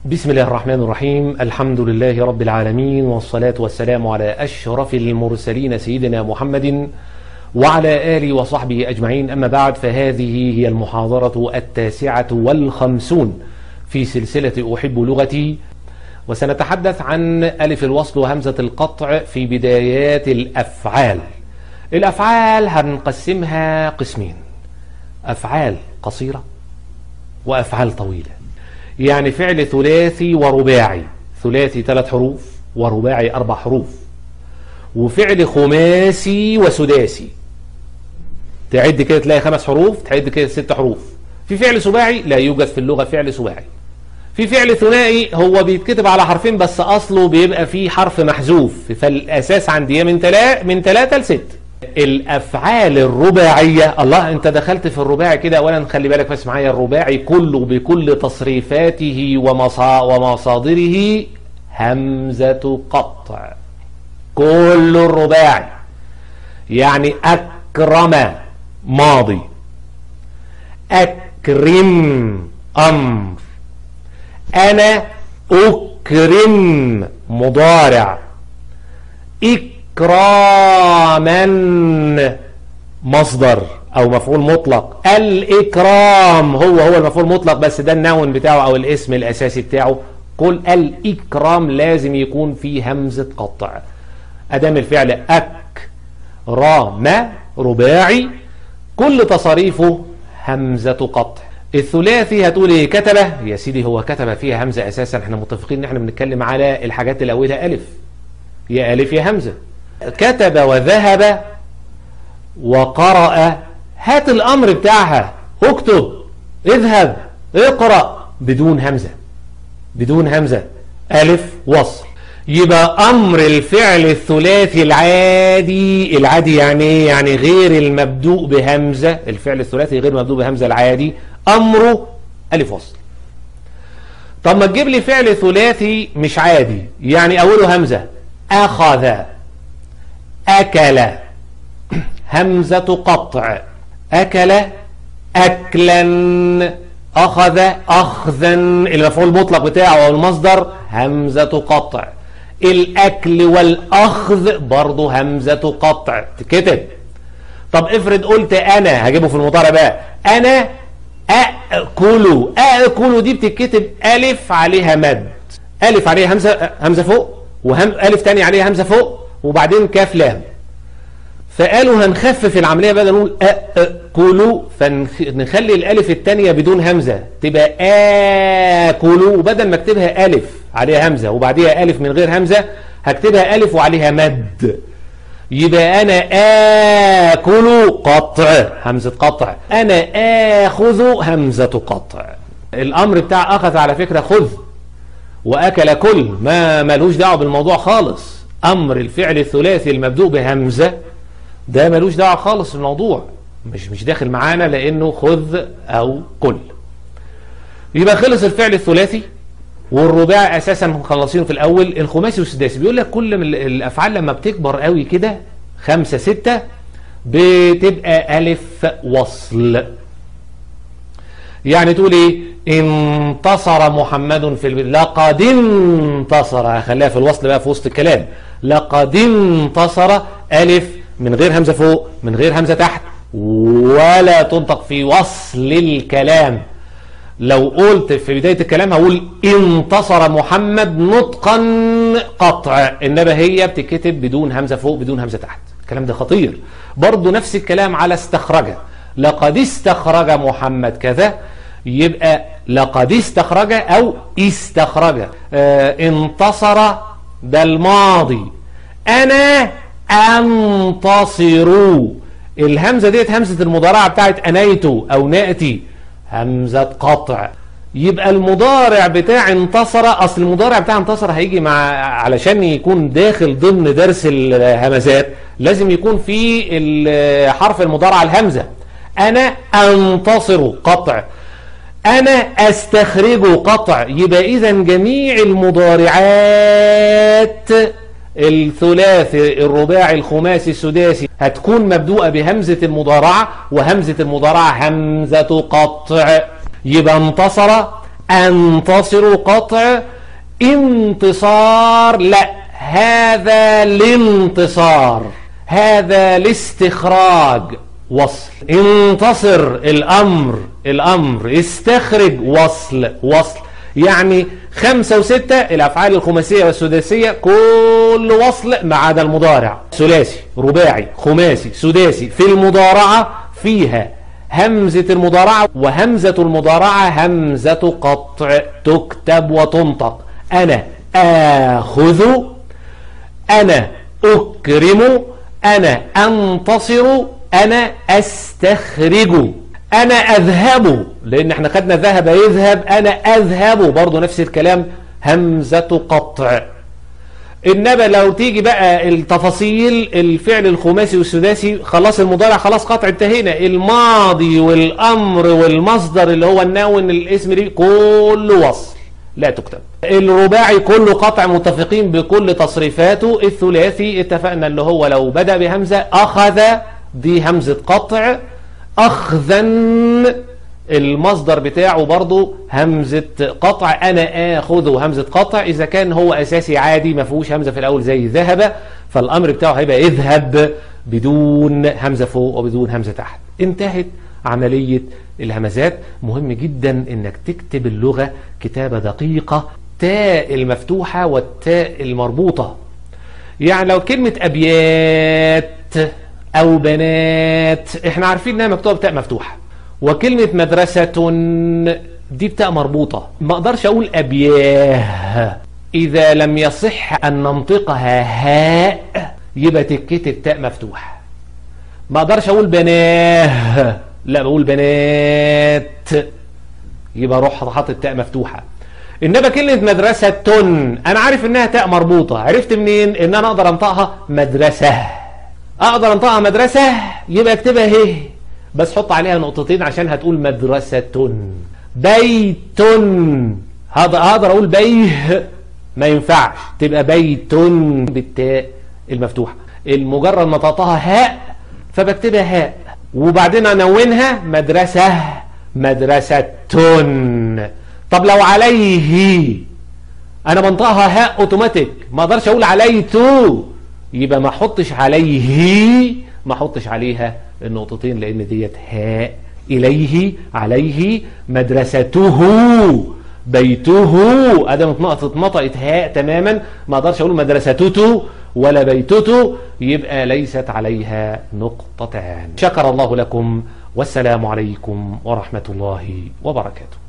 بسم الله الرحمن الرحيم الحمد لله رب العالمين والصلاة والسلام على أشرف المرسلين سيدنا محمد وعلى آله وصحبه أجمعين أما بعد فهذه هي المحاضرة التاسعة والخمسون في سلسلة أحب لغتي وسنتحدث عن ألف الوصل وهمزة القطع في بدايات الأفعال الأفعال هنقسمها قسمين أفعال قصيرة وأفعال طويلة يعني فعل ثلاثي ورباعي ثلاثي ثلاث حروف ورباعي أربع حروف وفعل خماسي وسداسي تعد كده تلاقي خمس حروف تعد كده ست حروف في فعل سباعي لا يوجد في اللغة فعل سباعي في فعل ثنائي هو بيتكتب على حرفين بس أصله بيبقى فيه حرف محذوف فالأساس عندي من تلا من ثلاثة لست الافعال الرباعيه الله انت دخلت في الرباعي كده اولا خلي بالك بس معايا الرباعي كله بكل تصريفاته ومصا ومصادره همزه قطع كل الرباعي يعني اكرم ماضي اكرم امر انا اكرم مضارع إكراما مصدر أو مفعول مطلق الإكرام هو هو المفعول المطلق بس ده النون بتاعه أو الاسم الأساسي بتاعه قل الإكرام لازم يكون فيه همزة قطع أدام الفعل أك رام رباعي كل تصاريفه همزة قطع الثلاثي هتقول ايه كتبه يا سيدي هو كتبه فيها همزة أساسا احنا متفقين ان احنا بنتكلم على الحاجات اللي أولها ألف يا ألف يا همزة كتب وذهب وقرأ هات الأمر بتاعها اكتب اذهب اقرأ بدون همزة بدون همزة ألف وصل يبقى أمر الفعل الثلاثي العادي العادي يعني ايه يعني غير المبدوء بهمزة الفعل الثلاثي غير مبدوء بهمزة العادي أمره ألف وصل طب ما تجيب لي فعل ثلاثي مش عادي يعني أوله همزة أخذ أكل همزة قطع أكل أكلا أخذ أخذا المفعول المطلق بتاعه أو المصدر همزة قطع الأكل والأخذ برضه همزة قطع تكتب طب افرض قلت أنا هجيبه في المضارع بقى أنا أأكل أأكل دي بتتكتب ألف عليها مد ألف عليها همزة همزة فوق وهم ألف تاني عليها همزة فوق وبعدين كاف لام فقالوا هنخفف العملية بدل نقول أكلوا فنخلي الألف التانية بدون همزة تبقى آكلوا وبدل ما اكتبها ألف عليها همزة وبعديها ألف من غير همزة هكتبها ألف وعليها مد يبقى أنا آكل قطع همزة قطع أنا آخذ همزة قطع الأمر بتاع أخذ على فكرة خذ وأكل كل ما ملوش دعوه بالموضوع خالص أمر الفعل الثلاثي المبدوء بهمزة ده ملوش دعوه خالص بالموضوع مش مش داخل معانا لأنه خذ أو كل يبقى خلص الفعل الثلاثي والرباع أساسا مخلصينه في الأول الخماسي والسداسي بيقول لك كل من الأفعال لما بتكبر قوي كده خمسة ستة بتبقى ألف وصل يعني تقول ايه انتصر محمد في البيت لقد انتصر خليها في الوصل بقى في وسط الكلام لقد انتصر ألف من غير همزة فوق من غير همزة تحت ولا تنطق في وصل الكلام لو قلت في بداية الكلام هقول انتصر محمد نطقا قطع إنما هي بتكتب بدون همزة فوق بدون همزة تحت الكلام ده خطير برضو نفس الكلام على استخرج لقد استخرج محمد كذا يبقى لقد استخرج أو استخرج آه انتصر ده الماضي أنا أنتصر الهمزة ديت همزة المضارعة بتاعت أنيت أو نأتي همزة قطع يبقى المضارع بتاع انتصر أصل المضارع بتاع انتصر هيجي مع علشان يكون داخل ضمن درس الهمزات لازم يكون في حرف المضارعة الهمزة أنا أنتصر قطع أنا أستخرج قطع يبقى إذا جميع المضارعات الثلاثي الرباعي الخماسي السداسي هتكون مبدوءة بهمزة المضارعة وهمزة المضارعة همزة قطع يبقى انتصر انتصر قطع انتصار لا هذا الانتصار هذا الاستخراج وصل انتصر الامر الامر استخرج وصل وصل يعني خمسة وستة الافعال الخماسية والسداسية كل وصل ما عدا المضارع ثلاثي رباعي خماسي سداسي في المضارعة فيها همزة المضارعة وهمزة المضارعة همزة قطع تكتب وتنطق أنا آخذ أنا أكرم أنا أنتصر أنا أستخرج أنا أذهب لأن احنا خدنا ذهب يذهب أنا أذهب برضو نفس الكلام همزة قطع إنما لو تيجي بقى التفاصيل الفعل الخماسي والسداسي خلاص المضارع خلاص قطع انتهينا الماضي والأمر والمصدر اللي هو النون الاسم دي كله وصل لا تكتب الرباعي كله قطع متفقين بكل تصريفاته الثلاثي اتفقنا اللي هو لو بدأ بهمزة أخذ دي همزة قطع أخذا المصدر بتاعه برضو همزة قطع أنا آخذه همزة قطع إذا كان هو أساسي عادي ما فيهوش همزة في الأول زي ذهب فالأمر بتاعه هيبقى اذهب بدون همزة فوق وبدون همزة تحت انتهت عملية الهمزات مهم جدا انك تكتب اللغة كتابة دقيقة تاء المفتوحة والتاء المربوطة يعني لو كلمة أبيات أو بنات احنا عارفين انها مكتوبة بتاء مفتوحة وكلمة مدرسة دي بتاء مربوطة ما اقدرش اقول أبياه إذا لم يصح أن ننطقها هاء يبقى تتكتب تاء مفتوحة ما اقدرش اقول بناه لا بقول بنات يبقى روح حاطط تاء مفتوحة انما كلمة مدرسة تن انا عارف انها تاء مربوطة عرفت منين ان انا اقدر انطقها مدرسة اقدر انطقها مدرسة يبقى اكتبها هي بس حط عليها نقطتين عشان هتقول مدرسة بيت هذا اقدر اقول بيه ما ينفعش تبقى بيت بالتاء المفتوحة المجرد ما نطقتها هاء فبكتبها هاء وبعدين انونها مدرسة مدرسة طب لو عليه انا بنطقها هاء اوتوماتيك ما اقدرش اقول عليته يبقى ما احطش عليه ما احطش عليها النقطتين لان ديت هاء اليه عليه مدرسته بيته ادم اتنقطت اتنطقت هاء تماما ما اقدرش اقول مدرسته ولا بيتته يبقى ليست عليها نقطتان شكر الله لكم والسلام عليكم ورحمة الله وبركاته